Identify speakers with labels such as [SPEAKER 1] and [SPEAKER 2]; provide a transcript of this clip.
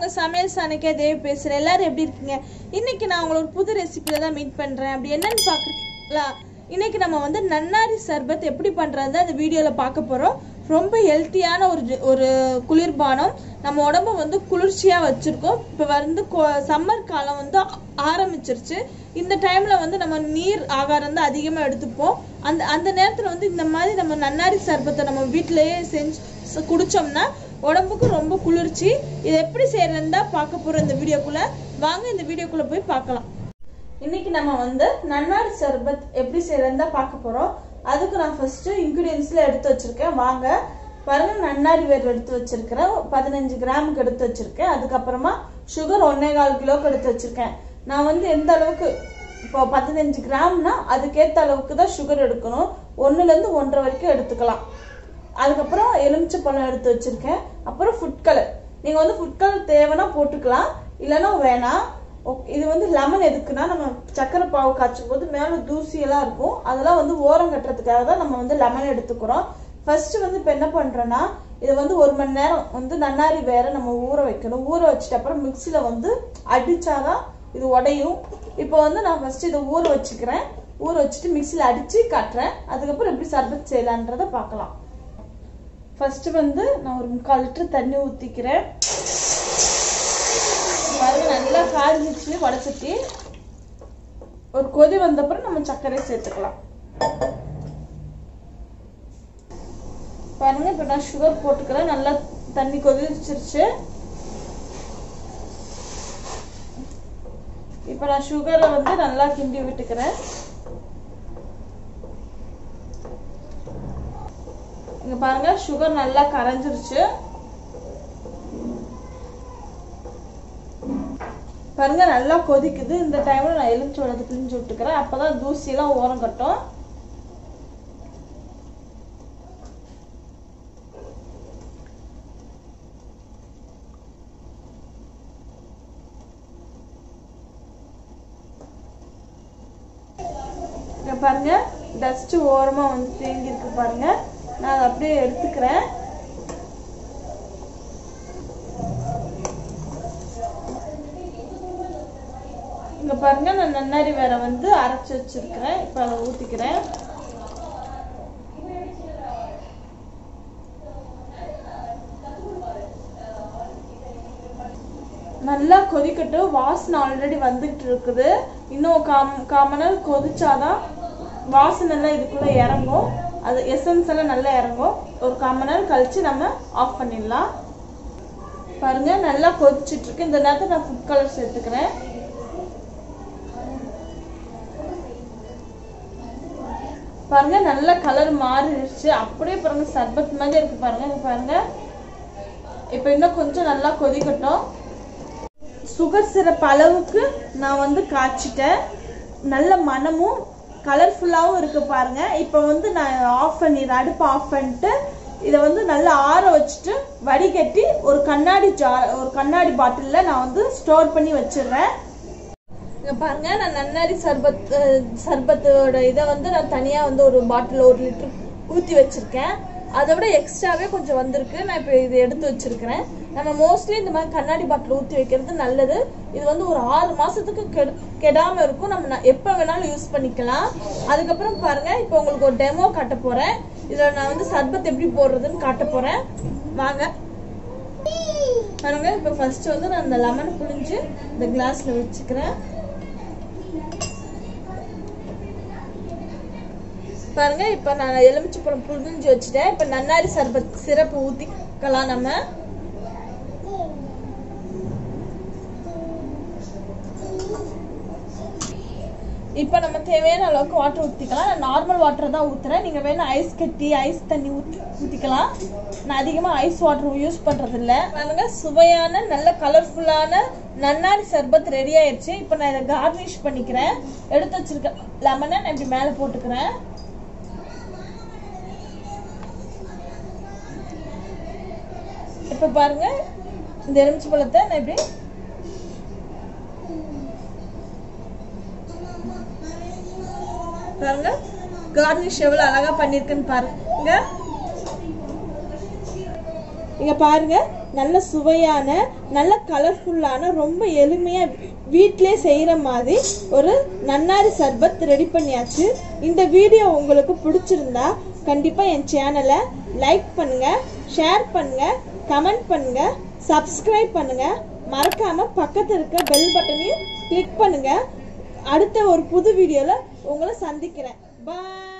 [SPEAKER 1] உங்க சமையல் சனைக்கே தேவி பேசுறேன் எல்லாரும் எப்படி இருக்கீங்க இன்னைக்கு நான் உங்களை ஒரு புது ரெசிபில தான் மீட் பண்றேன் அப்படி என்னன்னு பாக்குறீங்களா இன்னைக்கு நம்ம வந்து நன்னாரி சர்பத் எப்படி பண்றது அந்த வீடியோல பார்க்க போறோம் ரொம்ப ஹெல்த்தியான ஒரு ஜு- ஒரு குளிர்பானம் நம்ம உடம்ப வந்து குளிர்ச்சியா வச்சிருக்கோம் இப்போ வந்து சம்மர் காலம் வந்து ஆ- ஆரம்பிச்சிருச்சு இந்த டைம்ல வந்து நம்ம நீர் ஆகாரம் தான் அதிகமா எடுத்துப்போம் அந்த அந்த நேரத்துல வந்து இந்த மாதிரி நம்ம நன்னாரி சர்பத்தை நம்ம வீட்டிலேயே செஞ்சு ச- குடிச்சோம்னா உடம்புக்கு ரொம்ப குளிர்ச்சி இது எப்படி செய்யறதுன்னு தான் பார்க்க போறோம் இந்த வீடியோக்குள்ள வாங்க இந்த வீடியோக்குள்ள போய் பார்க்கலாம் இன்னைக்கு நம்ம வந்து நன்னாரி சர்பத் எப்படி செய்யறதுன்னு தான் பார்க்க போறோம் அதுக்கு நான் ஃபர்ஸ்ட் இன்கிரீடியன்ஸ்ல எடுத்து வச்சிருக்கேன் வாங்க பாருங்க நன்னாரி வேர் எடுத்து வச்சிருக்கிறேன் பதினஞ்சு கிராமுக்கு எடுத்து வச்சிருக்கேன் அதுக்கப்புறமா சுகர் ஒன்னே கால் கிலோக்கு எடுத்து வச்சிருக்கேன் நான் வந்து எந்த அளவுக்கு இப்போ பதினஞ்சு கிராம்னா அதுக்கேற்ற அளவுக்கு தான் சுகர் எடுக்கணும் ஒண்ணுல இருந்து ஒன்றரை வரைக்கும் எடுத்துக்கலாம் அதுக்கப்புறம் எலுமிச்சை பழம் எடுத்து வச்சிருக்கேன் அப்புறம் ஃபுட் கலர் நீங்க வந்து ஃபுட் கலர் தேவைன்னா போட்டுக்கலாம் இல்லைன்னா வேணாம் ஓக்- இது வந்து லெமன் எதுக்குன்னா நம்ம சக்கரை பாவு காய்ச்சும் போது மேல தூசி எல்லாம் இருக்கும் அதெல்லாம் வந்து ஓரம் கட்டுறதுக்காக தான் நம்ம வந்து லெமன் எடுத்துக்கிறோம் ஃபர்ஸ்ட் வந்து இப்போ என்ன பண்றோம்னா இது வந்து ஒரு மணி நேரம் வந்து நன்னாரி வேற நம்ம ஊற வைக்கணும் ஊற வச்சுட்டு அப்புறம் மிக்சியில வந்து அடிச்சாதான் இது உடையும் இப்போ வந்து நான் ஃபர்ஸ்ட் இதை ஊற வச்சுக்கிறேன் ஊற வச்சுட்டு மிக்சியில அடிச்சு காட்டுறேன் அதுக்கப்புறம் எப்படி சர்பத் செய்யலான்றதை பார்க்கலாம் ஃபர்ஸ்ட் வந்து நான் ஒரு முக்கால் லிட்டர் தண்ணி ஊத்திக்கிறேன் பாருங்க நல்லா காய்ஞ்சிச்சு வடச்சட்டி ஒரு கொதி வந்தப்புறம் நம்ம சர்க்கரை சேர்த்துக்கலாம் பாருங்க இப்ப நான் சுகர் போட்டுக்கிறேன் நல்லா தண்ணி கொதிச்சிருச்சு இப்ப நான் சுகரை வந்து நல்லா கிண்டி விட்டுக்கிறேன் இங்க பாருங்க சுகர் நல்லா கரைஞ்சிருச்சு பாருங்க நல்லா கொதிக்குது இந்த டைம்ல நான் எலுமிச்சோளத்தை பிழிஞ்சு விட்டுக்கிறேன் அப்பதான் தூசி எல்லாம் ஓரம் கட்டும் இங்க பாருங்க டஸ்ட் ஓரமா வந்து தேங்கி இருக்கு பாருங்க நான் அதை அப்படியே எடுத்துக்கிறேன் இங்க பாருங்க நான் நன்னாரி வேற வந்து அரைச்சு வச்சிருக்கிறேன் இப்ப அதை ஊத்திக்கிறேன் நல்லா கொதிக்கட்டும் வாசனை ஆல்ரெடி வந்துட்டு இருக்குது இன்னும் காம் காம நேரம் கொதிச்சாதான் வாசனை எல்லாம் இதுக்குள்ள இறங்கும் அது எசன்ஸ் எல்லாம் நல்லா இறங்கும் ஒரு காம நேரம் கழிச்சு நம்ம ஆஃப் பண்ணிடலாம் பாருங்க நல்லா கொதிச்சிட்டு இருக்கு இந்த நேரத்துல நான் ஃபுட் கலர் சேர்த்துக்கிறேன் பாருங்க நல்ல கலர் மாறிடுச்சு அப்படியே பாருங்க சர்பத் மாதிரி இருக்கு பாருங்க இங்க பாருங்க இப்போ இன்னும் கொஞ்சம் நல்லா கொதிக்கட்டும் சுகர் சிரப் அளவுக்கு நான் வந்து காய்ச்சிட்டேன் நல்ல மனமும் கலர்ஃபுல்லாகவும் இருக்கு பாருங்க இப்போ வந்து நான் ஆஃப் பண்ணிடுறேன் அடுப்பு ஆஃப் பண்ணிட்டு இதை வந்து நல்லா ஆற வச்சுட்டு வடிகட்டி ஒரு கண்ணாடி ஜார் ஒரு கண்ணாடி பாட்டிலில் நான் வந்து ஸ்டோர் பண்ணி வச்சிடுறேன் இங்க பாருங்க நான் நன்னாரி சர்பத் அஹ், சர்பத்தோட இதை வந்து நான் தனியா வந்து ஒரு பாட்டில் ஒரு லிட்டர் ஊத்தி வச்சிருக்கேன் அதை விட எக்ஸ்ட்ராவே கொஞ்சம் வந்திருக்கு நான் இப்போ இதை எடுத்து வச்சிருக்கிறேன் நம்ம மோஸ்ட்லி இந்த மாதிரி கண்ணாடி பாட்டில் ஊத்தி வைக்கிறது நல்லது இது வந்து ஒரு ஆறு மாசத்துக்கு கெடு கெடாம இருக்கும் நம்ம ந- எப்ப வேணாலும் யூஸ் பண்ணிக்கலாம் அதுக்கப்புறம் பாருங்க இப்போ உங்களுக்கு ஒரு டெமோ காட்ட போறேன் இதுல நான் வந்து சர்பத் எப்படி போடுறதுன்னு காட்ட போறேன் வாங்க பாருங்க இப்போ ஃபர்ஸ்ட் வந்து நான் இந்த லெமன் புழிஞ்சு இந்த கிளாஸ்ல வச்சுக்கிறேன் பாருங்க இப்ப நான் எலுமிச்சை பழம் புழிஞ்சு வச்சுட்டேன் இப்ப நன்னாரி சர்பத் சிறப்பு ஊத்திக்கலாம் நம்ம இப்ப நம்ம தேவையான அளவுக்கு வாட்டர் ஊத்திக்கலாம் நான் நார்மல் வாட்டர் தான் ஊத்துறேன் நீங்க வேணா ஐஸ் கட்டி ஐஸ் தண்ணி ஊத்தி ஊத்திக்கலாம் நான் அதிகமா ஐஸ் வாட்டர் யூஸ் பண்றது இல்ல பாருங்க சுவையான நல்ல கலர்ஃபுல்லான நன்னாரி சர்பத் ரெடி ஆயிடுச்சு இப்ப நான் இதை கார்னிஷ் பண்ணிக்கிறேன் எடுத்து வச்சிருக்க லெமனை நான் இப்படி மேல போட்டுக்கிறேன் இப்ப பாருங்க இந்த எலுமிச்சை பழத்தை நான் இப்படி பாருங்க கார்னிஷ் எவ்வளவு அழகா பண்ணிருக்குன்னு பாருங்க இங்க பாருங்க நல்ல சுவையான நல்ல கலர்ஃபுல்லான ரொம்ப எளிமையா வீட்டிலே செய்யற மாதிரி ஒரு நன்னாரி சர்பத் ரெடி பண்ணியாச்சு இந்த வீடியோ உங்களுக்கு பிடிச்சிருந்தா கண்டிப்பா என் சேனலை லைக் பண்ணுங்க ஷேர் பண்ணுங்க கமெண்ட் பண்ணுங்க சப்ஸ்கிரைப் பண்ணுங்க மறக்காம பக்கத்துல இருக்க பெல் பட்டனையும் கிளிக் பண்ணுங்க அடுத்த ஒரு புது வீடியோல உங்களை சந்திக்கிறேன் பாய்